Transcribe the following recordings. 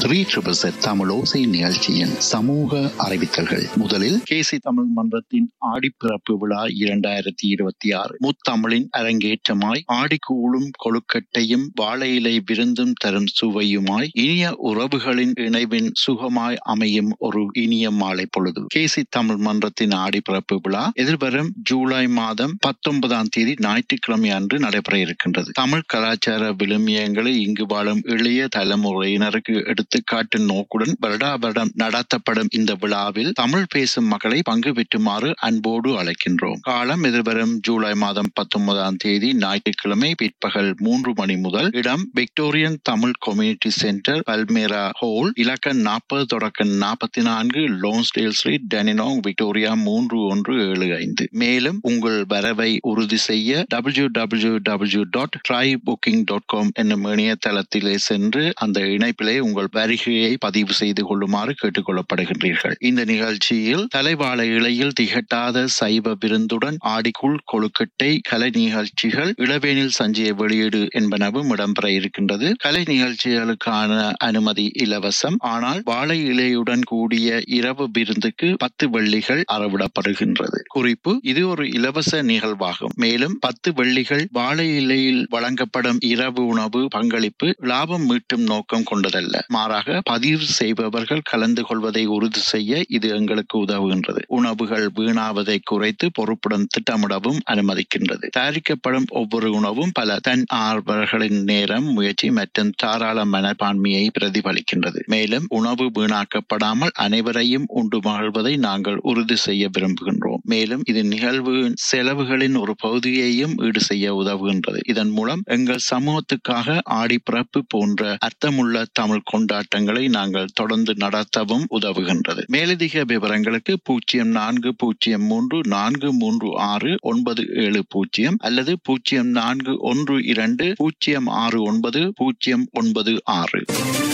Three triple set தமிழோசை நிகழ்ச்சியின் சமூக அறிவித்தல்கள் முதலில் கேசி தமிழ் மன்றத்தின் ஆடிப்பிறப்பு விழா இரண்டாயிரத்தி இருபத்தி ஆறு முத்தமிழின் அரங்கேற்றமாய் ஆடிக்கூழும் கொழுக்கட்டையும் வாழை இலை விருந்தும் தரும் சுவையுமாய் இனிய உறவுகளின் இணைவின் சுகமாய் அமையும் ஒரு இனிய மாலை பொழுது கேசி தமிழ் மன்றத்தின் ஆடிப்பிறப்பு விழா எதிர்வரும் ஜூலை மாதம் பத்தொன்பதாம் தேதி ஞாயிற்றுக்கிழமை அன்று நடைபெற இருக்கின்றது தமிழ் கலாச்சார விழுமியங்களை இங்கு வாழும் எளிய தலைமுறையினருக்கு எடுத்துக்காட்டும் நோக்குடன் வருடா வருடம் நடத்தப்படும் இந்த விழாவில் தமிழ் பேசும் மக்களை பங்கு பெற்றுமாறு அன்போடு அழைக்கின்றோம் காலம் எதிர்வரும் ஜூலை மாதம் பத்தொன்பதாம் தேதி ஞாயிற்றுக்கிழமை பிற்பகல் மூன்று மணி முதல் இடம் Victorian Tamil community centre Palmyra hall இலக்க நாற்பது தொடக்க நாற்பத்தி நான்கு லோன்ஸ்டேல் ஸ்ட்ரீட் டெனினோங் விக்டோரியா மூன்று ஒன்று ஏழு ஐந்து மேலும் உங்கள் வரவை உறுதி செய்ய W W W dot try booking dot com என்னும் இணையதளத்திலே சென்று அந்த இணைப்பிலே உங்கள் வருகையை பதிவு செய்து கொள்ளுமாறு கேட்டுக்கொள்ளப்படுகின்றீர்கள் இந்த நிகழ்ச்சியில் தலைவாழை இலையில் திகட்டாத சைவ விருந்துடன் ஆடிக்குள் கொழுக்கட்டை கலை நிகழ்ச்சிகள் இளவேனில் சஞ்சிய வெளியீடு என்பனவும் இடம்பெற இருக்கின்றது கலை நிகழ்ச்சிகளுக்கான அனுமதி இலவசம் ஆனால் வாழை இலையுடன் கூடிய இரவு விருந்துக்கு பத்து வெள்ளிகள் அறவிடப்படுகின்றது குறிப்பு இது ஒரு இலவச நிகழ்வாகும் மேலும் பத்து வெள்ளிகள் வாழை இலையில் வழங்கப்படும் இரவு உணவு பங்களிப்பு லாபம் மீட்டும் நோக்கம் கொண்டதல்ல மாறாக பதிவு செய்பவர்கள் கலந்து கொள்வதை உறுதி செய்ய இது எங்களுக்கு உதவுகின்றது உணவுகள் வீணாவதை குறைத்து பொறுப்புடன் திட்டமிடவும் அனுமதிக்கின்றது தயாரிக்கப்படும் ஒவ்வொரு உணவும் பல தன் ஆர்வலர்களின் நேரம் முயற்சி மற்றும் தாராள மனப்பான்மையை பிரதிபலிக்கின்றது மேலும் உணவு வீணாக்கப்படாமல் அனைவரையும் உண்டு மகிழ்வதை நாங்கள் உறுதி செய்ய விரும்புகின்றோம் மேலும் இது நிகழ்வு செலவுகளின் ஒரு பகுதியையும் ஈடு செய்ய உதவுகின்றது இதன் மூலம் எங்கள் சமூகத்துக்காக ஆடி பிறப்பு போன்ற அர்த்தமுள்ள தமிழ் கொண்டாட்டங்களை நாங்கள் தொடர்ந்து நடத்தவும் உதவுகின்றது மேலதிக விவரங்களுக்கு பூஜ்ஜியம் நான்கு பூஜ்ஜியம் மூன்று நான்கு மூன்று ஆறு ஒன்பது ஏழு பூஜ்ஜியம் அல்லது பூஜ்ஜியம் நான்கு ஒன்று இரண்டு பூஜ்ஜியம் ஆறு ஒன்பது பூஜ்ஜியம் ஒன்பது ஆறு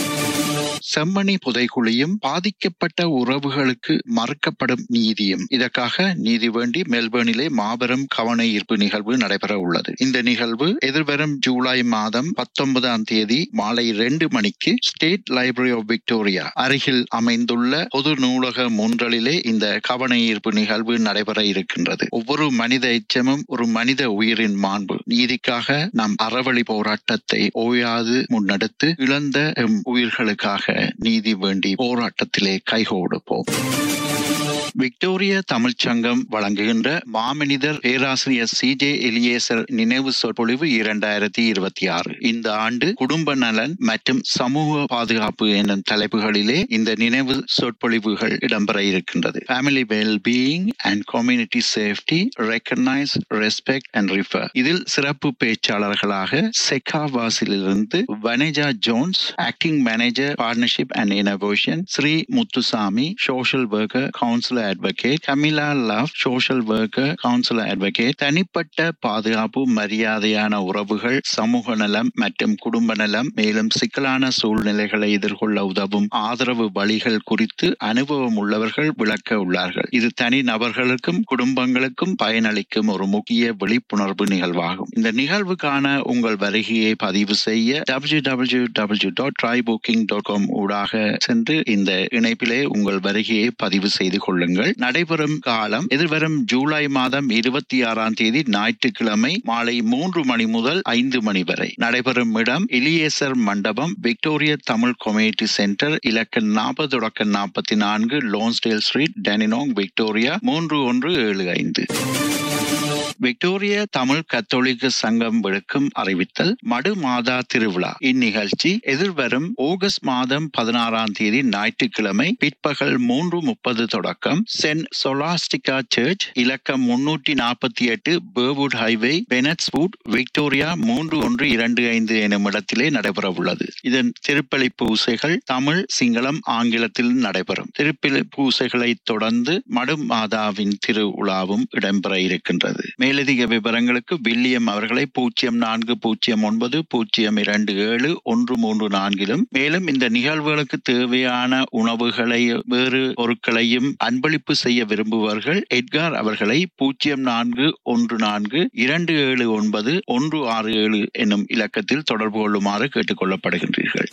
செம்மணி புதைக்குழியும் பாதிக்கப்பட்ட உறவுகளுக்கு மறுக்கப்படும் நீதியும் இதற்காக நீதி வேண்டி மெல்பர்னிலே மாபெரும் கவன ஈர்ப்பு நிகழ்வு நடைபெற உள்ளது இந்த நிகழ்வு எதிர்வரும் ஜூலை மாதம் பத்தொன்பதாம் தேதி மாலை இரண்டு மணிக்கு ஸ்டேட் லைப்ரரி ஆஃப் விக்டோரியா அருகில் அமைந்துள்ள பொது நூலக முன்றலிலே இந்த கவன ஈர்ப்பு நிகழ்வு நடைபெற இருக்கின்றது ஒவ்வொரு மனித எச்சமும் ஒரு மனித உயிரின் மாண்பு நீதிக்காக நாம் அறவழி போராட்டத்தை ஓயாது முன்னெடுத்து இழந்த எம் உயிர்களுக்காக நீதி வேண்டி போராட்டத்திலே கைகோடுப்போம் விக்டோரிய தமிழ்ச் சங்கம் வழங்குகின்ற மாமனிதர் பேராசிரியர் சி ஜே எலியேசர் நினைவு சொற்பொழிவு இரண்டாயிரத்தி இருபத்தி ஆறு இந்த ஆண்டு குடும்ப நலன் மற்றும் சமூக பாதுகாப்பு எனும் தலைப்புகளிலே இந்த நினைவு சொற்பொழிவுகள் இடம்பெற இருக்கின்றது family well being and community safety recognise respect and refer இதில் சிறப்பு பேச்சாளர்களாக செக்காவாசிலிருந்து Vaneja Jones acting manager partnership and innovation Sri Muthusamy social worker counsellor advocate Camilla Love social worker counsellor advocate தனிப்பட்ட பாதுகாப்பு மரியாதையான உறவுகள் சமூக நலம் மற்றும் குடும்ப நலம் மேலும் சிக்கலான சூழ்நிலைகளை எதிர்கொள்ள உதவும் ஆதரவு வழிகள் குறித்து அனுபவம் உள்ளவர்கள் விளக்க உள்ளார்கள் இது தனி நபர்களுக்கும் குடும்பங்களுக்கும் பயனளிக்கும் ஒரு முக்கிய விழிப்புணர்வு நிகழ்வாகும் இந்த நிகழ்வுக்கான உங்கள் வருகையை பதிவு செய்ய W W W dot try booking dot com ஊடாக சென்று இந்த இணைப்பிலே உங்கள் வருகையை பதிவு செய்து கொள்ளுங்கள் நடைபெறும் காலம் எதிர்வரும் ஜூலை மாதம் இருபத்தி ஆறாம் தேதி ஞாயிற்றுக்கிழமை மாலை மூன்று மணி முதல் ஐந்து மணி வரை நடைபெறும் இடம் எலியேசர் மண்டபம் விக்டோரிய தமிழ் கம்யூனிட்டி சென்டர் இலக்க நாற்பது தொடக்க நாற்பத்தி நான்கு லோன்ஸ்டேல் ஸ்ட்ரீட் டெனினோங் விக்டோரியா மூன்று ஒன்று ஏழு ஐந்து விக்டோரிய தமிழ் கத்தோலிக்க சங்கம் விடுக்கும் அறிவித்தல் மடு மாதா திருவிழா இந்நிகழ்ச்சி எதிர்வரும் ஆகஸ்ட் மாதம் பதினாறாம் தேதி ஞாயிற்றுக்கிழமை பிற்பகல் மூன்று முப்பது தொடக்கம் சென்ட் சொலாஸ்டிகா சர்ச் இலக்கம் முன்னூற்றி நாற்பத்தி எட்டு பேர்வுட் ஹைவே பெனட்ஸ்வுட் விக்டோரியா மூன்று ஒன்று இரண்டு ஐந்து எனும் இடத்திலே நடைபெற உள்ளது இதன் திருப்பலி பூசைகள் தமிழ் சிங்களம் ஆங்கிலத்தில் நடைபெறும் திருப்பலி பூசைகளை தொடர்ந்து மடு மாதாவின் திருவிழாவும் இடம்பெற இருக்கின்றது மேலதிக விவரங்களுக்கு வில்லியம் அவர்களை பூஜ்ஜியம் நான்கு பூஜ்ஜியம் ஒன்பது பூஜ்ஜியம் இரண்டு ஏழு ஒன்று மூன்று நான்கிலும் மேலும் இந்த நிகழ்வுகளுக்கு தேவையான உணவுகளை வேறு பொருட்களையும் அன்பளிப்பு செய்ய விரும்புபவர்கள் எட்கார் அவர்களை பூஜ்ஜியம் நான்கு ஒன்று நான்கு இரண்டு ஏழு ஒன்பது ஒன்று ஆறு ஏழு என்னும் இலக்கத்தில் தொடர்பு கொள்ளுமாறு கேட்டுக் கொள்ளப்படுகின்றீர்கள்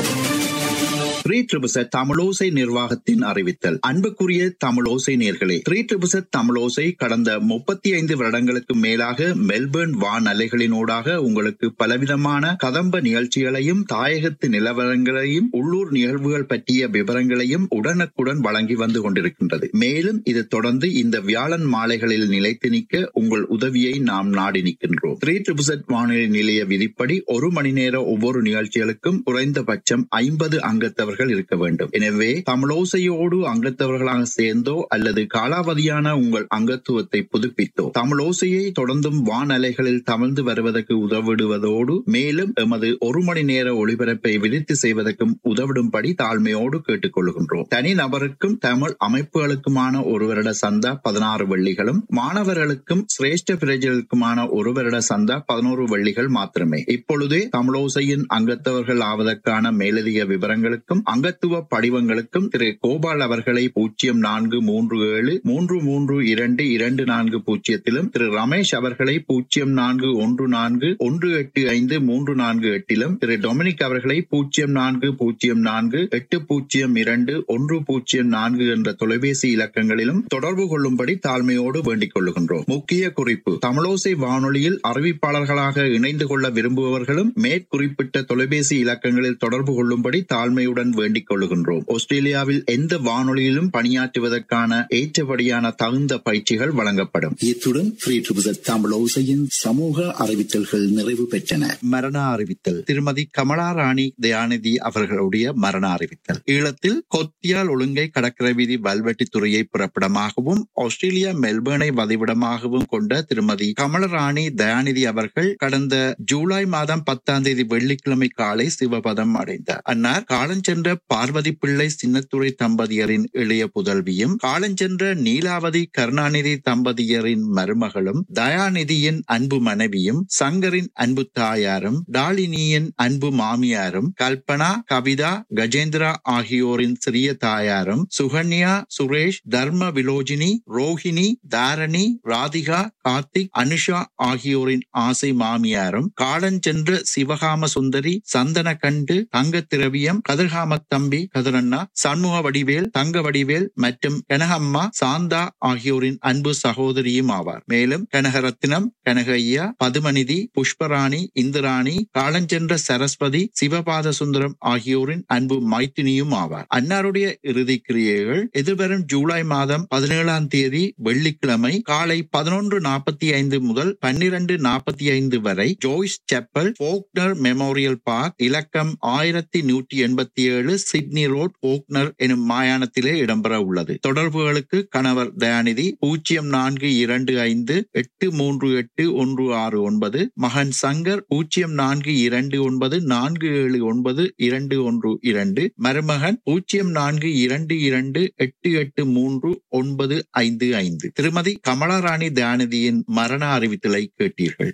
த்ரீ ட்ரிபிசட் தமிழோசை நிர்வாகத்தின் அறிவித்தல் அன்புக்குரிய தமிழோசை நேர்களே த்ரீ ட்ரிபிசட் தமிழோசை கடந்த முப்பத்தி ஐந்து வருடங்களுக்கு மேலாக மெல்பர்ன் வான் அலைகளினூடாக உங்களுக்கு பலவிதமான கதம்ப நிகழ்ச்சிகளையும் தாயகத்து நிலவரங்களையும் உள்ளூர் நிகழ்வுகள் பற்றிய விவரங்களையும் உடனுக்குடன் வழங்கி வந்து கொண்டிருக்கின்றது மேலும் இது தொடர்ந்து இந்த வியாழன் மாலைகளில் நிலைத்து நிற்க உங்கள் உதவியை நாம் நாடி நிற்கின்றோம் த்ரீ ட்ரிபிசட் வானொலி நிலைய விதிப்படி ஒரு மணி நேர ஒவ்வொரு நிகழ்ச்சிகளுக்கும் குறைந்தபட்சம் ஐம்பது அங்கத்தவர்கள் இருக்க வேண்டும் எனவே தமிழோசையோடு அங்கத்தவர்களாக சேர்ந்தோ அல்லது காலாவதியான உங்கள் அங்கத்துவத்தை புதுப்பித்தோ தமிழோசையை தொடர்ந்தும் வானலைகளில் தமிழ்ந்து வருவதற்கு உதவிடுவதோடு மேலும் எமது ஒரு மணி நேர ஒளிபரப்பை விரித்து செய்வதற்கும் உதவிடும்படி தாழ்மையோடு கேட்டுக்கொள்கின்றோம் தனி நபருக்கும் தமிழ் அமைப்புகளுக்குமான ஒரு வருட சந்தா பதினாறு வெள்ளிகளும் மாணவர்களுக்கும் சிரேஷ்ட பிரஜர்களுக்குமான ஒரு வருட சந்தா பதினோரு வெள்ளிகள் மாத்திரமே இப்பொழுதே தமிழோசையின் அங்கத்தவர்கள் ஆவதற்கான மேலதிக விவரங்களுக்கும் அங்கத்துவ படிவங்களுக்கும் திரு கோபால் அவர்களை பூஜ்ஜியம் நான்கு மூன்று ஏழு மூன்று மூன்று இரண்டு இரண்டு நான்கு பூஜ்ஜியத்திலும் திரு ரமேஷ் அவர்களை பூஜ்ஜியம் நான்கு ஒன்று நான்கு ஒன்று எட்டு ஐந்து மூன்று நான்கு எட்டிலும் திரு டொமினிக் அவர்களை பூஜ்ஜியம் நான்கு பூஜ்ஜியம் நான்கு எட்டு பூஜ்ஜியம் இரண்டு ஒன்று பூஜ்ஜியம் நான்கு என்ற தொலைபேசி இலக்கங்களிலும் தொடர்பு கொள்ளும்படி தாழ்மையோடு வேண்டிக் கொள்ளுகின்றோம் முக்கிய குறிப்பு தமிழோசை வானொலியில் அறிவிப்பாளர்களாக இணைந்து கொள்ள விரும்புபவர்களும் மேற்குறிப்பிட்ட தொலைபேசி இலக்கங்களில் தொடர்பு கொள்ளும்படி தாழ்மையுடன் வேண்டிக் கொள்ளுகின்றோம் ஆஸ்திரேலியாவில் எந்த வானொலியிலும் பணியாற்றுவதற்கான ஏற்றபடியான தகுந்த பயிற்சிகள் வழங்கப்படும் இத்துடன் ஃப்ரீ ட்ரிபிசட் தமிழ் ஓசையின் சமூக அறிவித்தல்கள் நிறைவு பெற்றன மரண அறிவித்தல் திருமதி கமலா ராணி தயாநிதி அவர்களுடைய மரண அறிவித்தல் ஈழத்தில் கொத்தியால் ஒழுங்கை கடற்கரை வீதி வல்வெட்டித்துறையை புறப்படமாகவும் ஆஸ்திரேலியா மெல்பர்னை வதிவிடமாகவும் கொண்ட திருமதி கமலராணி தயாநிதி அவர்கள் கடந்த ஜூலை மாதம் பத்தாம் தேதி வெள்ளிக்கிழமை காலை சிவபதம் அடைந்தார் அன்னார் காலஞ்சென்ற பார்வதி பிள்ளை சின்னத்துறை தம்பதியரின் இளைய புதல்வியும் காலஞ்சென்ற நீலாவதி கருணாநிதி தம்பதியரின் மருமகளும் தயாநிதியின் அன்பு மனைவியும் சங்கரின் அன்பு தாயாரும் டாலினியின் அன்பு மாமியாரும் கல்பனா கவிதா கஜேந்திரா ஆகியோரின் சிறிய தாயாரும் சுகன்யா சுரேஷ் தர்ம விலோஜினி ரோஹிணி தாரணி ராதிகா கார்த்திக் அனுஷா ஆகியோரின் ஆசை மாமியாரும் காலஞ்சென்ற சிவகாம சுந்தரி சந்தன கண்டு தங்க திரவியம் கதிர்காம தம்பி கதிரண்ணா சண்முக வடிவேல் தங்க வடிவேல் மற்றும் கனகம்மா சாந்தா ஆகியோரின் அன்பு சகோதரியும் ஆவார் மேலும் கனகரத்தினம் கனகையா பதுமநிதி புஷ்பராணி இந்திராணி காலஞ்சென்ற சரஸ்வதி சிவபாத சுந்தரம் ஆகியோரின் அன்பு மைத்தினியும் ஆவார் அன்னாருடைய இறுதி கிரியைகள் எதிர்வரும் ஜூலை மாதம் பதினேழாம் தேதி வெள்ளிக்கிழமை காலை பதினொன்று நாற்பத்தி ஐந்து முதல் பன்னிரண்டு நாற்பத்தி ஐந்து வரை Joyce Chapple Bognor memorial park இலக்கம் ஆயிரத்தி நூற்றி எண்பத்தி ஏழு சிட்னி ரோட் போக்னர் எனும் மாயாணத்திலே இடம்பெற உள்ளது தொடர்புகளுக்கு கணவர் தயாநிதி பூஜ்ஜியம் நான்கு இரண்டு ஐந்து எட்டு மூன்று எட்டு ஒன்று ஆறு ஒன்பது மகன் சங்கர் பூஜ்ஜியம் நான்கு இரண்டு ஒன்பது நான்கு ஏழு ஒன்பது இரண்டு ஒன்று இரண்டு மருமகன் பூஜ்ஜியம் நான்கு இரண்டு இரண்டு எட்டு எட்டு மூன்று ஒன்பது ஐந்து ஐந்து திருமதி கமலாராணி தயாநிதியின் மரண அறிவித்தலை கேட்டீர்கள்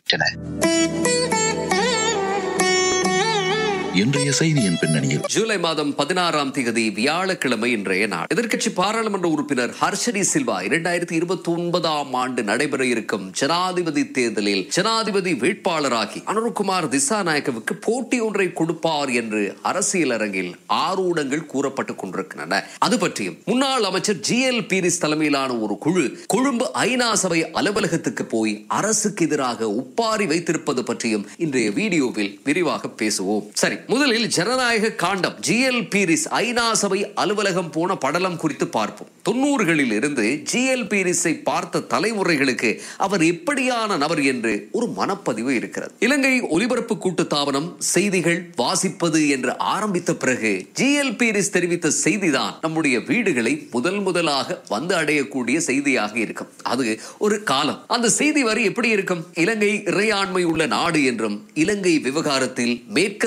இன்றைய செய்தியின் பின்னணியில் ஜூலை மாதம் பதினாறாம் தேதி வியாழக்கிழமை இன்றைய நாள் எதிர்க்கட்சி பாராளுமன்ற உறுப்பினர் ஹர்ஷடி சில்வா இரண்டாயிரத்தி இருபத்தி ஒன்பதாம் ஆண்டு நடைபெற இருக்கும் ஜனாதிபதி தேர்தலில் ஜனாதிபதி வேட்பாளராகி அனுருகுமார் திசாநாயக்கவுக்கு போட்டி ஒன்றை கொடுப்பார் என்று அரசியல் அரங்கில் ஆரூடங்கள் கூறப்பட்டுக் கொண்டிருக்கின்றன அது பற்றியும் முன்னாள் அமைச்சர் ஜி எல் பீரிஸ் தலைமையிலான ஒரு குழு கொழும்பு ஐநா சபை அலுவலகத்துக்கு போய் அரசுக்கு எதிராக ஒப்பாரி வைத்திருப்பது பற்றியும் இன்றைய வீடியோவில் விரிவாக பேசுவோம் சரி முதலில் ஜனநாயக காண்டம் ஜி எல் பீரிஸ் ஐநா சபை அலுவலகம் போன படலம் குறித்து பார்ப்போம் தொண்ணூறுகளில் இருந்து ஜி எல் பீரிஸை பார்த்த தலைமுறைகளுக்கு அவர் எப்படியான நபர் என்று ஒரு மனப்பதிவு இருக்கிறது இலங்கை ஒலிபரப்பு கூட்டு தாபனம் செய்திகள் வாசிப்பது என்று ஆரம்பித்த பிறகு ஜி எல் பீரிஸ் தெரிவித்த செய்திதான் நம்முடைய வீடுகளை முதல் முதலாக வந்து அடையக்கூடிய செய்தியாக இருக்கும் அது ஒரு காலம் அந்த செய்தி வரி எப்படி இருக்கும் இலங்கை இறையாண்மை உள்ள நாடு என்றும் இலங்கை விவகாரத்தில் மேற்கத்தேய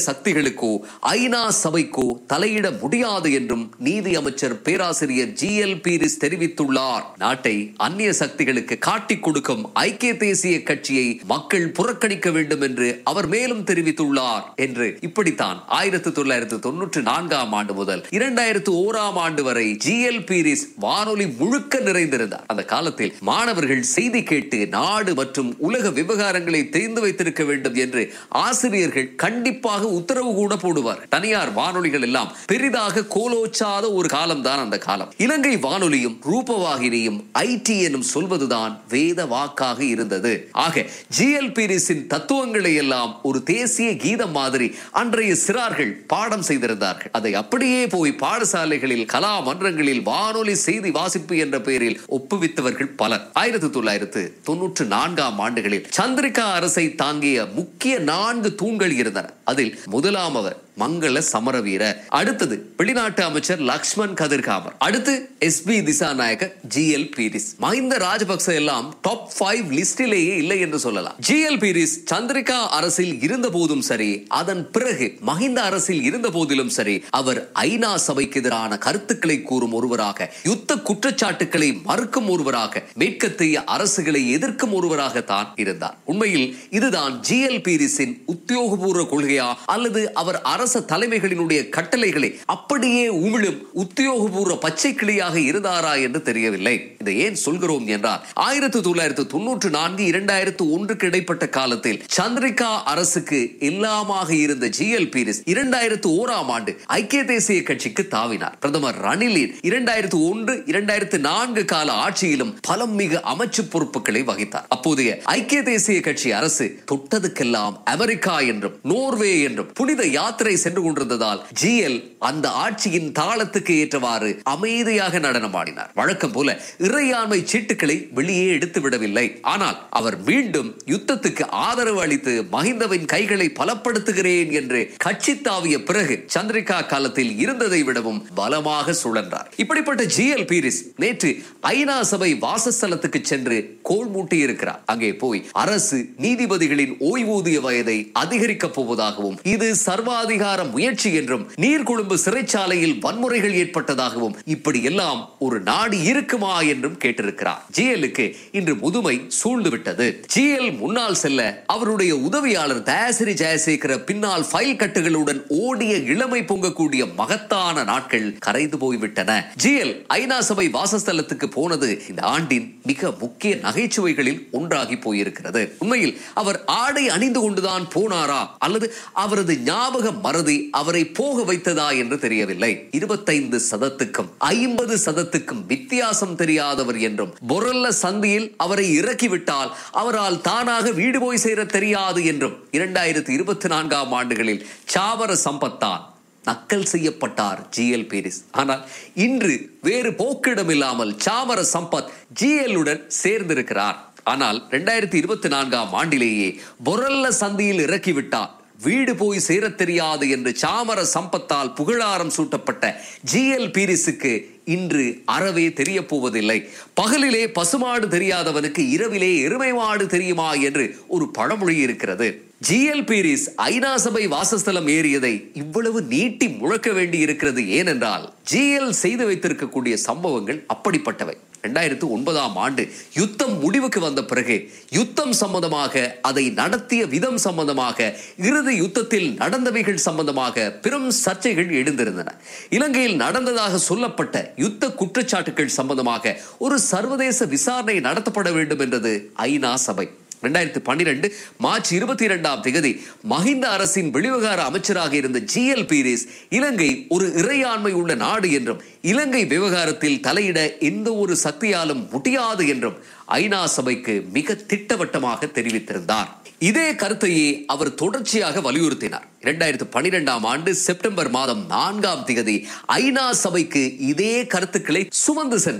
சக்திகளுக்கோ ஐநா சபைக்கோ தலையிட முடியாது என்றும் நீதி அமைச்சர் பேராசிரியர் ஜி எல் பீரிஸ் தெரிவித்துள்ளார் நாட்டை அந்நிய சக்திகளுக்கு காட்டிக் கொடுக்கும் ஐக்கிய தேசிய கட்சியை மக்கள் புறக்கணிக்க வேண்டும் என்று அவர் மேலும் தெரிவித்துள்ளார் என்று இப்படித்தான் ஆயிரத்தி தொள்ளாயிரத்து தொன்னூற்றி நான்காம் ஆண்டு முதல் இரண்டாயிரத்து ஓராம் ஆண்டு வரை ஜி எல் பீரிஸ் வானொலி முழுக்க நிறைந்திருந்தார் அந்த காலத்தில் மாணவர்கள் செய்தி கேட்டு நாடு மற்றும் உலக விவகாரங்களை தெரிந்து வைத்திருக்க வேண்டும் என்று ஆசிரியர்கள் கண்டிப்பாக உத்தரவு கூட போடுவார் தனியார் வானொலிகள் எல்லாம் பெரிதாக கோலோச்சாத ஒரு காலம்தான் அந்த காலம் இலங்கை வானொலியும் ரூபவாகினியும் ஐடி எனும் சொல்வதுதான் வேத வாக்காக இருந்தது ஆக ஜி எல் பீரிஸின் தத்துவங்களை எல்லாம் ஒரு தேசிய கீதம் மாதிரி அன்றைய சிறார்கள் பாடம் செய்திருந்தார்கள் அதை அப்படியே போய் பாடசாலைகளில் கலா மன்றங்களில் வானொலி செய்தி வாசிப்பு என்ற பெயரில் ஒப்புவித்தவர்கள் பலர் ஆயிரத்தி தொள்ளாயிரத்து தொன்னூற்று நான்காம் ஆண்டுகளில் சந்திரிகா அரசை தாங்கிய முக்கிய நான்கு தூண்கள் இருந்தன அதில் முதலாம் அவர் மங்கள சமரவீர அடுத்தது வெளிநாட்டு அமைச்சர் லக்ஷ்மண் கதிர்காமர் அடுத்து S B Dissanayake G L Peiris Mahinda Rajapaksa எல்லாம் டாப் ஃபைவ் லிஸ்டிலேயே இல்லை என்று சொல்லலாம் ஜி எல் பீரிஸ் சந்திரிகா அரசில் இருந்த போதும் சரி அதன் பிறகு மஹிந்த அரசில் இருந்த போதிலும் சரி அவர் ஐநா சபைக்கு எதிரான கருத்துக்களை கூறும் ஒருவராக யுத்த குற்றச்சாட்டுக்களை மறுக்கும் ஒருவராக மேற்கத்திய அரசுகளை எதிர்க்கும் ஒருவராகத்தான் இருந்தார் உண்மையில் இதுதான் ஜி எல் பீரிஸின் உத்தியோகபூர்வ கொள்கையா அல்லது அவர் அரச தலைமைகளினுடைய கட்டளைகளை அப்படியே உமிழும் உத்தியோகபூர்வ பச்சை கிளியாக இருந்தாரா என்று தெரியவில்லை இதை ஏன் சொல்கிறோம் என்றால் ஆயிரத்தி தொள்ளாயிரத்து தொன்னூற்று நான்கு இரண்டாயிரத்து ஒன்றுக்கு இடைப்பட்ட காலத்தில் சந்திரிகா அரசுக்கு எல்லாமாக இருந்த ஜி எல் பீரிஸ் இரண்டாயிரத்து ஓராம் ஆண்டு ஐக்கிய தேசிய கட்சிக்கு தாவினார் பிரதமர் ரணிலின் இரண்டாயிரத்து ஒன்று இரண்டாயிரத்து நான்கு கால ஆட்சியிலும் பலம் மிகு அமைச்சு பொறுப்புகளை வகித்தார் அப்போதைய ஐக்கிய தேசிய கட்சி அரசு தொட்டதுக்கெல்லாம் அமெரிக்கா என்றும் நோர்வே என்றும் புனித யாத்திரை சென்று கொண்டிருந்ததால் ஜிஎல் அந்த ஆட்சியின் தாளத்துக்கு ஏற்றவாறு அமைதியாக நடனமாடினார் வழக்கம் போல இறையாண்மை சீட்டுகளை வெளியே எடுத்து விடவில்லை ஆனால் அவர் மீண்டும் யுத்தத்துக்கு ஆதரவு அளித்து மஹிந்தவின் கைகளை பலப்படுத்துகிறேன் என்று கட்சி தாவிய பிறகு சந்திரிகா காலத்தில் இருந்ததை விடவும் பலமாக சுழன்றார் இப்படிப்பட்ட ஜிஎல் பீரிஸ் நேற்று ஐநா சபை வாசஸ்தலத்துக்கு சென்று கோல் மூட்டி இருக்கிறார் அங்கே போய் அரசு நீதிபதிகளின் ஓய்வூதிய வயதை அதிகரிக்கப் போவதாகவும் இது சர்வாதிகார முயற்சி என்றும் நீர்கொழும்பு சிறைச்சாலையில் வன்முறைகள் ஏற்பட்டதாகவும் இப்படி எல்லாம் ஒரு நாடு இருக்குமா என்றும் கேட்டிருக்கிறார் ஜிஎலுக்கு இன்று முதுமை சூழ்ந்து விட்டது ஜிஎல் முன்னால் செல்ல அவருடைய உதவியாளர் தயாசிரி ஜெயசேகர பின்னால் ஃபைல் கட்டுகளுடன் ஓடிய இளமை பொங்கக்கூடிய மகத்தான நாட்கள் கரைந்து போய்விட்டன ஜிஎல் ஐநா சபை வாசஸ்தலத்துக்கு போனது இந்த ஆண்டின் மிக முக்கிய நகைச்சுவைகளில் ஒன்றாகி போயிருக்கிறது உண்மையில் அவர் ஆடை அணிந்து கொண்டுதான் போனாரா அல்லது அவரது ஞாபக மறதி அவரை போக வைத்ததா என்று தெரியவில்லை இருபத்தைந்து சதத்துக்கும் ஐம்பது சதத்துக்கும் வித்தியாசம் தெரியாதவர் என்றும் பொரல்ல சந்தியில் அவரை இறக்கிவிட்டால் அவரால் தானாக வீடு போய் சேர தெரியாது என்றும் இரண்டாயிரத்தி இருபத்தி நான்காம் ஆண்டுகளில் சாவர சம்பத்தான் நக்கல் செய்யப்பட்டார் ஜிஎல் பீரிஸ் ஆனால் இன்று வேறு போக்கிடம் இல்லாமல் சாமர சம்பத் ஜிஎல் உடன் சேர்ந்திருக்கிறார் ஆனால் இரண்டாயிரத்தி இருபத்தி நான்காம் ஆண்டிலேயே பொரல்ல சந்தியில் இறக்கிவிட்டார் வீடு போய் சேரத் தெரியாது என்று சாமர சம்பத்தால் புகழாரம் சூட்டப்பட்ட ஜிஎல் பீரிஸுக்கு இன்று அறவே தெரிய போவதில்லை பகலிலே பசுமாடு தெரியாதவனுக்கு இரவிலே எருமை மாடு தெரியுமா என்று ஒரு பழமொழி இருக்கிறது ஜிஎல் பீரிஸ் ஐநா சபை வாசஸ்தலம் ஏறியதை இவ்வளவு நீட்டி முழக்க வேண்டி இருக்கிறது ஏனென்றால் ஜிஎல் செய்து வைத்திருக்கக்கூடிய சம்பவங்கள் அப்படிப்பட்டவை ரெண்டாயிரத்து ஒன்பதாம் ஆண்டு யுத்தம் முடிவுக்கு வந்த பிறகு யுத்தம் சம்பந்தமாக அதை நடத்திய விதம் சம்பந்தமாக இறுதி யுத்தத்தில் நடந்தவைகள் சம்பந்தமாக பெரும் சர்ச்சைகள் எழுந்திருந்தன இலங்கையில் நடந்ததாக சொல்லப்பட்ட யுத்த குற்றச்சாட்டுகள் சம்பந்தமாக ஒரு சர்வதேச விசாரணை நடத்தப்பட வேண்டும் என்றது ஐநா சபை ரெண்டாயிரத்தி பன்னிரெண்டு மார்ச் இருபத்தி இரண்டாம் தேதி மஹிந்த அரசின் வெளிவிவகார அமைச்சராக இருந்த ஜி எல் பீரிஸ் இலங்கை ஒரு இறையாண்மை உள்ள நாடு என்றும் இலங்கை விவகாரத்தில் தலையிட எந்த ஒரு சக்தியாலும் முடியாது என்றும் ஐநா சபைக்கு மிக திட்டவட்டமாக தெரிவித்திருந்தார் இதே கருத்தையே அவர் தொடர்ச்சியாக வலியுறுத்தினார் இரண்டாயிரத்து பனிரெண்டாம் ஆண்டு செப்டம்பர் மாதம் நான்காம் திகதி ஐநா சபைக்கு இதே கருத்துக்களை சுமந்து சென்றார்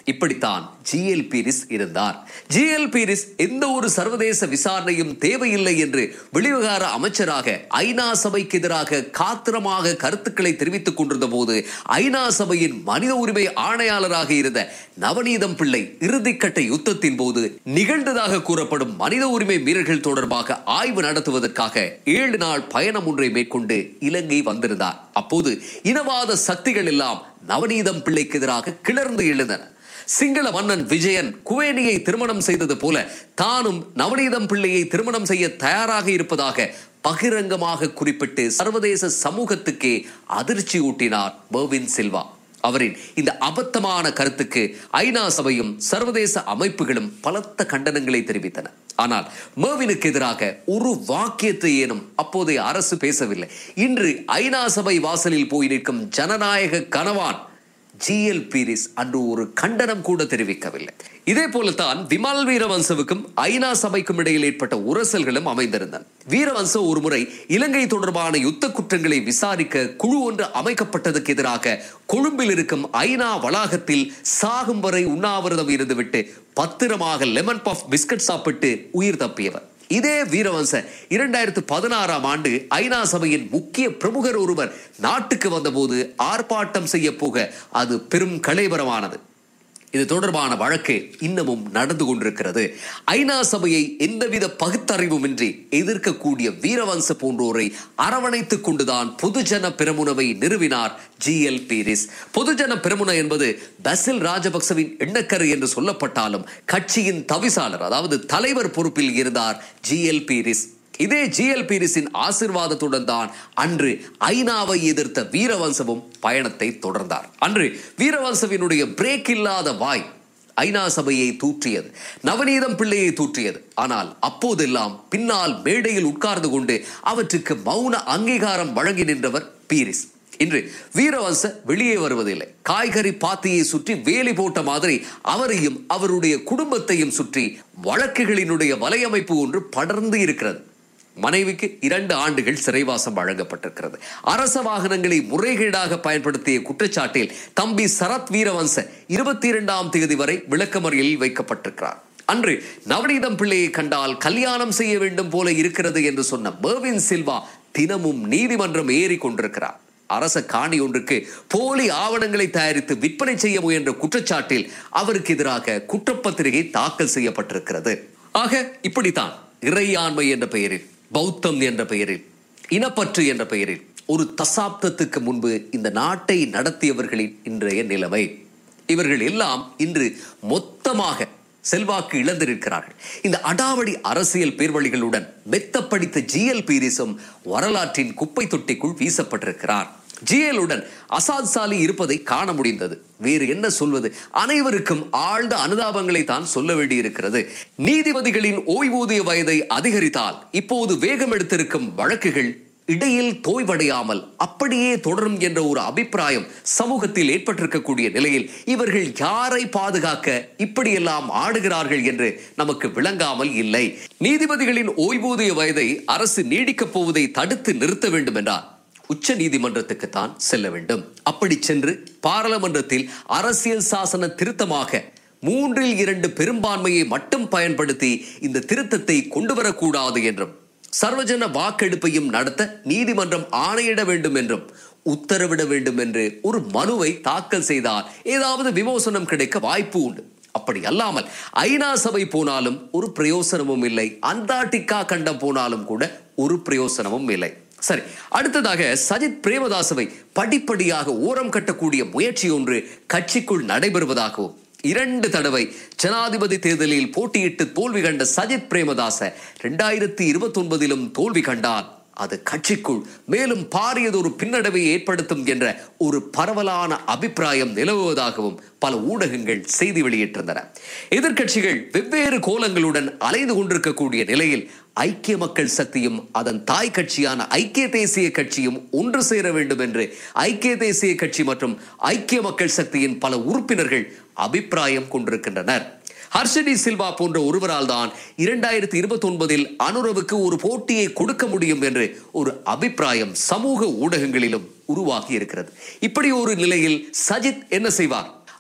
இப்படித்தான் ஜிஎல் பீரிஸ் இருந்தார் ஜிஎல் பீரிஸ் எந்த ஒரு சர்வதேச விசாரணையும் தேவையில்லை என்று வெளிவிவகார அமைச்சராக ஐநா சபைக்கு எதிராக காத்திரமாக கருத்துக்களை தெரிவித்துக் கொண்டிருந்த போது ஐநா சபையின் மனித உரிமை ஆணையாளராக இருந்த நவநீதம் பிள்ளை இறுதிக்கட்ட யுத்தத்தின் போது நிகழ்ந்ததாக கூறப்படும் மனித உரிமை மீறல்கள் தொடர்பாக ஆய்வு நடத்துவதற்காக ஏழு நாள் பயணம் ஒன்றை மேற்கொண்டு இலங்கை வந்திருந்தார் அப்போது இனவாத சக்திகள் எல்லாம் நவநீதம் பிள்ளைக்கு எதிராக கிளர்ந்து எழுந்தன சிங்கள மன்னன் விஜயன் குவேனியை திருமணம் செய்தது போல தானும் நவநீதம் பிள்ளையை திருமணம் செய்ய தயாராக இருப்பதாக பகிரங்கமாக குறிப்பிட்டு சர்வதேச சமூகத்துக்கே அதிர்ச்சி ஊட்டினார் பர்வின் சில்வா அவரின் இந்த அபத்தமான கருத்துக்கு ஐநா சபையும் சர்வதேச அமைப்புகளும் பலத்த கண்டனங்களை தெரிவித்தன ஆனால் மேவினுக்கு எதிராக ஒரு வாக்கியத்தை ஏனும் அப்போதைய அரசு பேசவில்லை இன்று ஐநா சபை வாசலில் போய் நிற்கும் ஜனநாயக கனவான் ஜிஎல் பீரிஸ் அன்று ஒரு கண்டனம் கூட தெரிவிக்கவில்லை இதே போலத்தான் விமல் வீரவன்சவுக்கும் ஐநா சபைக்கும் இடையில் ஏற்பட்ட உரசல்களும் அமைந்திருந்தன வீரவன்ச ஒருமுறை இலங்கை தொடர்பான யுத்த குற்றங்களை விசாரிக்க குழு ஒன்று அமைக்கப்பட்டதுக்கு எதிராக கொழும்பில் இருக்கும் ஐநா வளாகத்தில் சாகும் வரை உண்ணாவிரதம் இருந்துவிட்டு பத்திரமாக லெமன் பஃப் பிஸ்கட் சாப்பிட்டு உயிர் தப்பியவர் இதே வீரவன்ச இரண்டாயிரத்து பதினாறாம் ஆண்டு ஐநா சபையின் முக்கிய பிரமுகர் ஒருவர் நாட்டுக்கு வந்தபோது ஆர்ப்பாட்டம் செய்ய போக அது பெரும் கலைபரமானது இது தொடர்பான வழக்கு இன்னமும் நடந்து கொண்டிருக்கிறது ஐநா சபையை எந்தவித பகுத்தறிவுமின்றி எதிர்க்கக்கூடிய வீரவன்ச போன்றோரை அரவணைத்துக் கொண்டுதான் பொதுஜன பெரமுனவை நிறுவினார் ஜி எல் பீரிஸ் பொதுஜன பெரமுன என்பது பசில் ராஜபக்சவின் எண்ணக்கரு என்று சொல்லப்பட்டாலும் கட்சியின் தவிசாளர் அதாவது தலைவர் பொறுப்பில் இருந்தார் ஜி எல் பீரிஸ் இதே ஜிஎல் பீரிஸின் ஆசிர்வாதத்துடன் தான் அன்று ஐநாவை எதிர்த்த வீரவம்சமும் பயணத்தை தொடர்ந்தார் அன்று வீரவம்சவினுடைய பிரேக் இல்லாத வாய் ஐநா சபையை தூற்றியது நவநீதம் பிள்ளையை தூற்றியது ஆனால் அப்போதெல்லாம் பின்னால் மேடையில் உட்கார்ந்து கொண்டு அவற்றுக்கு மௌன அங்கீகாரம் வழங்கி நின்றவர் பீரிஸ் இன்று வீரவன்ச வெளியே வருவதில்லை காய்கறி பாத்தியை சுற்றி வேலி போட்ட மாதிரி அவரையும் அவருடைய குடும்பத்தையும் சுற்றி வழக்குகளினுடைய வலையமைப்பு ஒன்று படர்ந்து இருக்கிறது மனைவிக்கு இரண்டு ஆண்டுகள் சிறைவாசம் வழங்கப்பட்டிருக்கிறது அரச வாகனங்களை முறைகேடாக பயன்படுத்திய குற்றச்சாட்டில் தம்பி சரத் வீரவன்ச இருபத்தி இரண்டாம் தேதி வரை விளக்கமறியலில் வைக்கப்பட்டிருக்கிறார் அன்று நவநீதம் பிள்ளையை கண்டால் கல்யாணம் செய்ய வேண்டும் போல இருக்கிறது என்று சொன்ன பர்வின் சில்வா தினமும் நீதிமன்றம் ஏறி கொண்டிருக்கிறார் அரச காணி ஒன்றுக்கு போலி ஆவணங்களை தயாரித்து விற்பனை செய்ய முயன்ற குற்றச்சாட்டில் அவருக்கு எதிராக குற்றப்பத்திரிகை தாக்கல் செய்யப்பட்டிருக்கிறது ஆக இப்படித்தான் இறையாண்மை என்ற பெயரில் பௌத்தம் என்ற பெயரில் இனப்பற்று என்ற பெயரில் ஒரு தசாப்தத்துக்கு முன்பு இந்த நாட்டை நடத்தியவர்களின் இன்றைய நிலைமை இவர்கள் எல்லாம் இன்று மொத்தமாக செல்வாக்கு இழந்திருக்கிறார்கள் இந்த அடாவடி அரசியல் பேர்வழிகளுடன் மெத்தப்படித்த ஜிஎல் பீரிஸும் வரலாற்றின் குப்பை தொட்டிக்குள் வீசப்பட்டிருக்கிறார் ஜிஎலுடன் அசாத் சாலி இருப்பதை காண முடிந்தது வேறு என்ன சொல்வது அனைவருக்கும் ஆழ்ந்த அனுதாபங்களை தான் சொல்ல வேண்டியிருக்கிறது நீதிபதிகளின் ஓய்வூதிய வயதை அதிகரித்தால் இப்போது வேகம் எடுத்திருக்கும் வழக்குகள் இடையில் தோய்வடையாமல் அப்படியே தொடரும் என்ற ஒரு அபிப்பிராயம் சமூகத்தில் ஏற்பட்டிருக்கக்கூடிய நிலையில் இவர்கள் யாரை பாதுகாக்க இப்படியெல்லாம் ஆடுகிறார்கள் என்று நமக்கு விளங்காமல் இல்லை நீதிபதிகளின் ஓய்வூதிய வயதை அரசு நீடிக்கப் போவதை தடுத்து நிறுத்த வேண்டும் என்றால் உச்ச நீதிமன்றத்துக்கு தான் செல்ல வேண்டும் அப்படி சென்று பாராளுமன்றத்தில் அரசியல் சாசன திருத்தமாக மூன்றில் இரண்டு பெரும்பான்மையை மட்டும் பயன்படுத்தி இந்த திருத்தத்தை கொண்டு வரக்கூடாது என்றும் சர்வஜன வாக்கெடுப்பையும் நடத்த நீதிமன்றம் ஆணையிட வேண்டும் என்றும் உத்தரவிட வேண்டும் என்று ஒரு மனுவை தாக்கல் செய்தால் ஏதாவது விமோசனம் கிடைக்க வாய்ப்பு உண்டு அப்படி அல்லாமல் ஐநா சபை போனாலும் ஒரு பிரயோசனமும் இல்லை அந்தார்டிகா கண்டம் போனாலும் கூட ஒரு பிரயோசனமும் இல்லை சரி அடுத்ததாக சஜித் பிரேமதாசவை படிப்படியாக ஓரம் கட்டக்கூடிய முயற்சி ஒன்று கட்சிக்குள் நடைபெறுவதாகவும் இரண்டு தடவை ஜனாதிபதி தேர்தலில் போட்டியிட்டு தோல்வி கண்ட சஜித் பிரேமதாச இரண்டாயிரத்தி இருபத்தி ஒன்பதிலும் தோல்வி கண்டார் அது கட்சிக்குள் மேலும் பாரியதொரு பின்னடைவை ஏற்படுத்தும் என்ற ஒரு பரவலான அபிப்பிராயம் நிலவுவதாகவும் பல ஊடகங்கள் செய்தி வெளியிட்டிருந்தன எதிர்க்கட்சிகள் வெவ்வேறு கோலங்களுடன் அலைந்து கொண்டிருக்கக்கூடிய நிலையில் ஐக்கிய மக்கள் சக்தியும் அதன் தாய் கட்சியான ஐக்கிய தேசிய கட்சியும் ஒன்று சேர வேண்டும் என்று ஐக்கிய தேசிய கட்சி மற்றும் ஐக்கிய மக்கள் சக்தியின் பல உறுப்பினர்கள் அபிப்பிராயம் கொண்டிருக்கின்றனர் ஹர்ஷடி சில்வா போன்ற ஒருவரால் தான் இரண்டாயிரத்தி இருபத்தி ஒன்பதில் அனுரவுக்கு ஒரு போட்டியை கொடுக்க முடியும் என்று ஒரு அபிப்பிராயம் சமூக ஊடகங்களிலும் உருவாகி இருக்கிறது இப்படி ஒரு நிலையில் சஜித் என்ன செய்வார்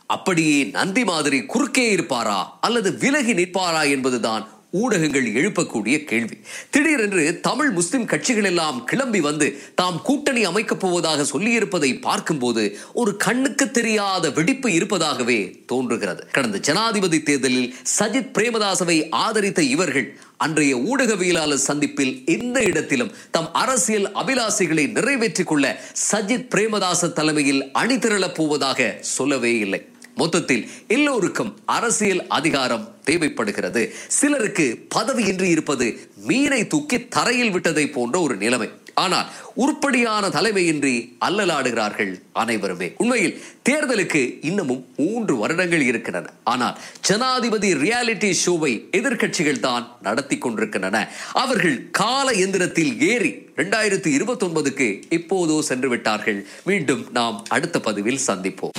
அப்படியே நந்தி மாதிரி குறுக்கே இருப்பாரா அல்லது விலகி நிற்பாரா என்பதுதான் ஊடகங்கள் எழுப்பக்கூடிய கேள்வி திடீரென்று தமிழ் முஸ்லிம் கட்சிகள் எல்லாம் கிளம்பி வந்து தாம் கூட்டணி அமைக்கப் போவதாக சொல்லியிருப்பதை பார்க்கும்போது ஒரு கண்ணுக்கு தெரியாத வெடிப்பு இருப்பதாகவே தோன்றுகிறது கடந்த ஜனாதிபதி தேர்தலில் சஜித் பிரேமதாசவை ஆதரித்த இவர்கள் அன்றைய ஊடகவியலாளர் சந்திப்பில் எந்த இடத்திலும் தம் அரசியல் அபிலாசைகளை நிறைவேற்றிக் கொள்ள சஜித் பிரேமதாச தலைமையில் அணிதிரளப் போவதாக சொல்லவே இல்லை மொத்தத்தில் எல்லோருக்கும் அரசியல் அதிகாரம் தேவைப்படுகிறது சிலருக்கு பதவியின்றி இருப்பது மீனை தூக்கி தரையில் விட்டதை போன்ற ஒரு நிலைமை ஆனால் உருப்படியான தலைமையின்றி அல்லலாடுகிறார்கள் அனைவருமே உண்மையில் தேர்தலுக்கு இன்னமும் மூன்று வருடங்கள் இருக்கின்றன ஆனால் ஜனாதிபதி ரியாலிட்டி ஷோவை எதிர்க்கட்சிகள் தான் நடத்தி கொண்டிருக்கின்றன அவர்கள் கால எந்திரத்தில் ஏறி இரண்டாயிரத்தி இருபத்தி ஒன்பதுக்கு இப்போதோ சென்று விட்டார்கள் மீண்டும் நாம் அடுத்த பதிவில் சந்திப்போம்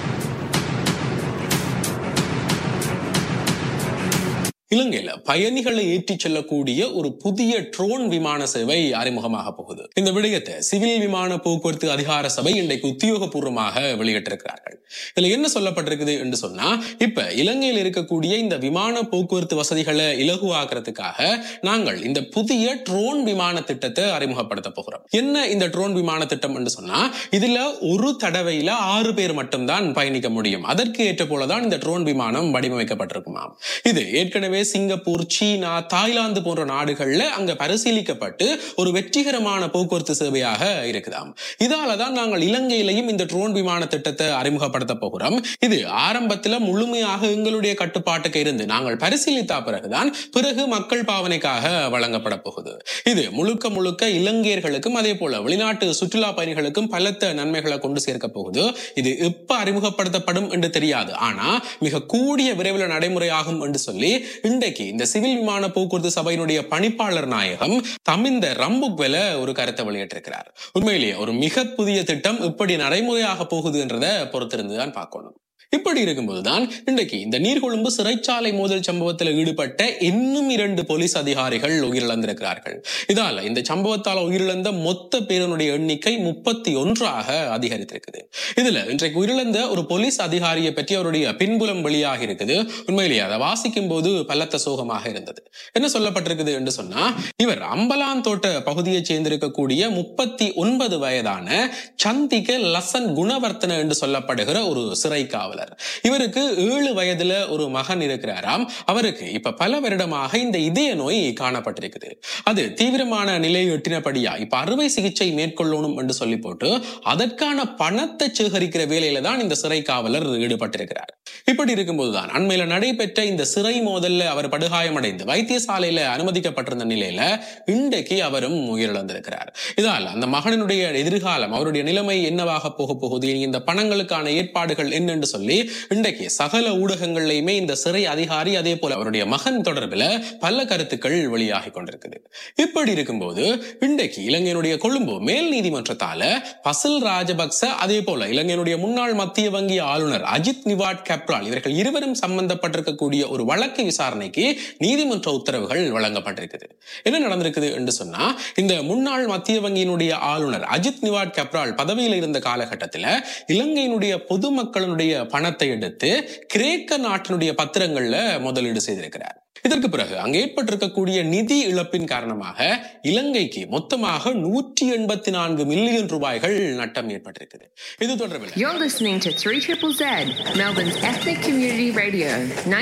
இலங்கையில பயணிகளை ஏற்றிச் செல்லக்கூடிய ஒரு புதிய ட்ரோன் விமான சேவை அறிமுகமாக போகுது இந்த விடயத்தை சிவில் விமான போக்குவரத்து அதிகார சபை இன்றைக்கு உத்தியோகபூர்வமாக வெளியிட்டிருக்கிறார்கள் இதுல என்ன சொல்லப்பட்டிருக்குது என்று சொன்னா இப்ப இலங்கையில் இருக்கக்கூடிய இந்த விமான போக்குவரத்து வசதிகளை இலகுவாக்குறதுக்காக நாங்கள் இந்த புதிய ட்ரோன் விமான திட்டத்தை அறிமுகப்படுத்த போகிறோம் என்ன இந்த ட்ரோன் விமான திட்டம் என்று சொன்னா இதுல ஒரு தடவையில ஆறு பேர் மட்டும்தான் பயணிக்க முடியும் அதற்கு ஏற்ற போலதான் இந்த ட்ரோன் விமானம் வடிவமைக்கப்பட்டிருக்குமாம் இது ஏற்கனவே சிங்கப்பூர் சீனா தாய்லாந்து போன்ற நாடுகள்ல அங்க பரிசீலிக்கப்பட்டு ஒரு வெற்றிகரமான போக்குவரத்து சேவையாக இருக்குதாம் இதாலதான் நாங்கள் இலங்கையிலையும் இந்த ட்ரோன் விமான திட்டத்தை அறிமுகப்படுத்த போகிறோம் இது ஆரம்பத்துல முழுமையாக எங்களுடைய கட்டுப்பாட்டுக்கு இருந்து நாங்கள் பரிசீலித்த பிறகுதான் பிறகு மக்கள் பாவனைக்காக வழங்கப்பட போகுது இது முழுக்க முழுக்க இலங்கையர்களுக்கும் அதே போல வெளிநாட்டு சுற்றுலா பயணிகளுக்கும் பலத்த நன்மைகளை கொண்டு சேர்க்க போகுது இது எப்ப அறிமுகப்படுத்தப்படும் என்று தெரியாது ஆனா மிக கூடிய விரைவில் நடைமுறையாகும் என்று சொல்லி இன்றைக்கு இந்த சிவில் விமான போக்குவரத்து சபையினுடைய பணிப்பாளர் நாயகம் தமிந்த ரம்புக்வெல ஒரு கருத்தை வெளியிட்டிருக்கிறார் உண்மையிலேயே ஒரு மிக புதிய திட்டம் இப்படி நடைமுறையாக போகுது என்றதை பொறுத்திருந்துதான் பார்க்கணும் இப்படி இருக்கும்போதுதான் இன்றைக்கு இந்த நீர்கொழும்பு சிறைச்சாலை மோதல் சம்பவத்தில் ஈடுபட்ட இன்னும் இரண்டு போலீஸ் அதிகாரிகள் உயிரிழந்திருக்கிறார்கள் இதால இந்த சம்பவத்தால் உயிரிழந்த மொத்த பேரனுடைய எண்ணிக்கை முப்பத்தி ஒன்றாக அதிகரித்திருக்குது இதுல இன்றைக்கு உயிரிழந்த ஒரு போலீஸ் அதிகாரியை பற்றி அவருடைய பின்புலம் வெளியாக இருக்குது உண்மையிலேயே அதை வாசிக்கும் போது பலத்த சோகமாக இருந்தது என்ன சொல்லப்பட்டிருக்குது என்று சொன்னா இவர் அம்பலான் தோட்ட பகுதியைச் சேர்ந்திருக்கக்கூடிய முப்பத்தி ஒன்பது வயதான சந்திக லசன் குணவர்த்தன என்று சொல்லப்படுகிற ஒரு சிறை காவலர் இவருக்கு ஏழு வயதுல ஒரு மகன் இருக்கிறாராம் அவருக்கு இப்ப பல வருடமாக இந்த இதய நோய் காணப்பட்டிருக்குது அது தீவிரமான நிலையை எட்டினபடியா இப்ப அறுவை சிகிச்சை மேற்கொள்ளணும் என்று சொல்லி போட்டு அதற்கான பணத்தை சேகரிக்கிற வேலையில தான் இந்த சிறை காவலர் ஈடுபட்டிருக்கிறார் இப்படி இருக்கும்போதுதான் அண்மையில நடைபெற்ற இந்த சிறை மோதல்ல அவர் படுகாயமடைந்து வைத்தியசாலையில அனுமதிக்கப்பட்டிருந்த நிலையில இன்றைக்கு அவரும் உயிரிழந்திருக்கிறார் இதால் அந்த மகனினுடைய எதிர்காலம் அவருடைய நிலைமை என்னவாக போக போகுது இனி இந்த பணங்களுக்கான ஏற்பாடுகள் என்னன்னு சொல்லி இன்றைக்கு சகல ஊடகங்கள்லயுமே இந்த சிறை அதிகாரி அதே போல அவருடைய மகன் தொடர்பில் பல கருத்துக்கள் வெளியாகி கொண்டிருக்குது இப்படி இருக்கும்போது இன்றைக்கு இலங்கையினுடைய கொழும்பு மேல் நீதிமன்றத்தால பசில் ராஜபக்ச அதே போல இலங்கையினுடைய முன்னாள் மத்திய வங்கி ஆளுநர் அஜித் நிவாட் கப்ரால் இவர்கள் இருவரும் சம்பந்தப்பட்டிருக்கக்கூடிய ஒரு வழக்கு விசாரணைக்கு நீதிமன்ற உத்தரவுகள் வழங்கப்பட்டிருக்குது என்ன நடந்திருக்குது என்று சொன்னா இந்த முன்னாள் மத்திய வங்கியினுடைய ஆளுநர் அஜித் நிவாட் கப்ரால் பதவியில் இருந்த காலகட்டத்தில் இலங்கையினுடைய பொதுமக்களுடைய பணத்தை எடுத்து கிரேக்க நாட்டினுடைய பத்திரங்கள்ல முதலீடு செய்திருக்கிறார் இதற்கு பிறகு அங்கு ஏற்பட்டிருக்கக்கூடிய நிதி இழப்பின் காரணமாக இலங்கைக்கு மொத்தமாக நூற்றி எண்பத்தி நான்கு மில்லியன் ரூபாய்கள் நட்டம் ஏற்பட்டிருக்குது இது தொடர்பில் You're listening to 3 Triple Z, Melbourne's ethnic community radio,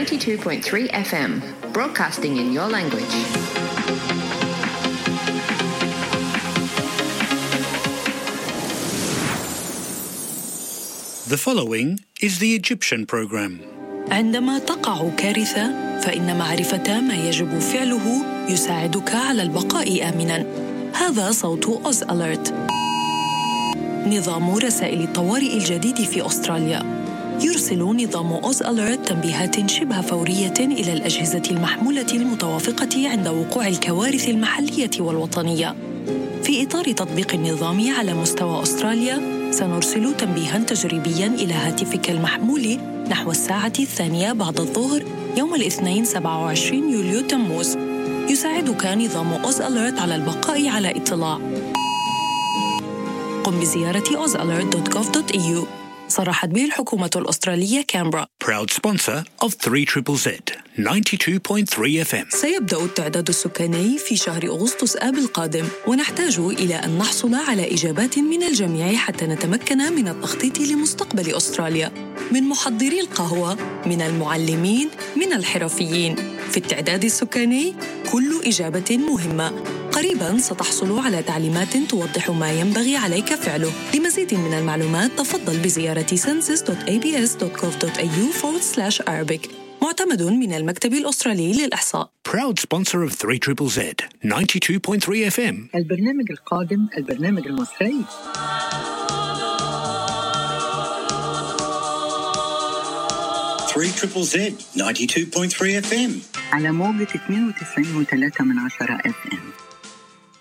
92.3 FM, broadcasting in your language. The following is the Egyptian program. عندما تقع كارثة فإن معرفة ما يجب فعله يساعدك على البقاء آمنا هذا صوت أوز أليرت نظام رسائل الطوارئ الجديد في أستراليا يرسل نظام أوز أليرت تنبيهات شبه فورية إلى الأجهزة المحمولة المتوافقة عند وقوع الكوارث المحلية والوطنية في إطار تطبيق النظام على مستوى أستراليا سنرسل تنبيها تجريبيا إلى هاتفك المحمول نحو الساعة الثانية بعد الظهر يوم الاثنين 27 يوليو تموز يساعدك نظام أوز أليرت على البقاء على اطلاع قم بزيارة ozalert.gov.au صرحت به الحكومة الأسترالية كامبرا Proud sponsor of 3ZZZ 92.3 FM. سيبدأ التعداد السكاني في شهر أغسطس آب القادم ونحتاج إلى أن نحصل على إجابات من الجميع حتى نتمكن من التخطيط لمستقبل أستراليا من محضري القهوة من المعلمين من الحرفيين في التعداد السكاني كل إجابة مهمة قريبا ستحصل على تعليمات توضح ما ينبغي عليك فعله لمزيد من المعلومات تفضل بزيارة census.abs.gov.au forward slash Arabic معتمد من المكتب الأسترالي للإحصاء Proud sponsor of 3ZZZ 92.3 FM. البرنامج القادم البرنامج المصري Three Triple Z, 92.3 FM. على موجة 92.3 من عشرة اف ام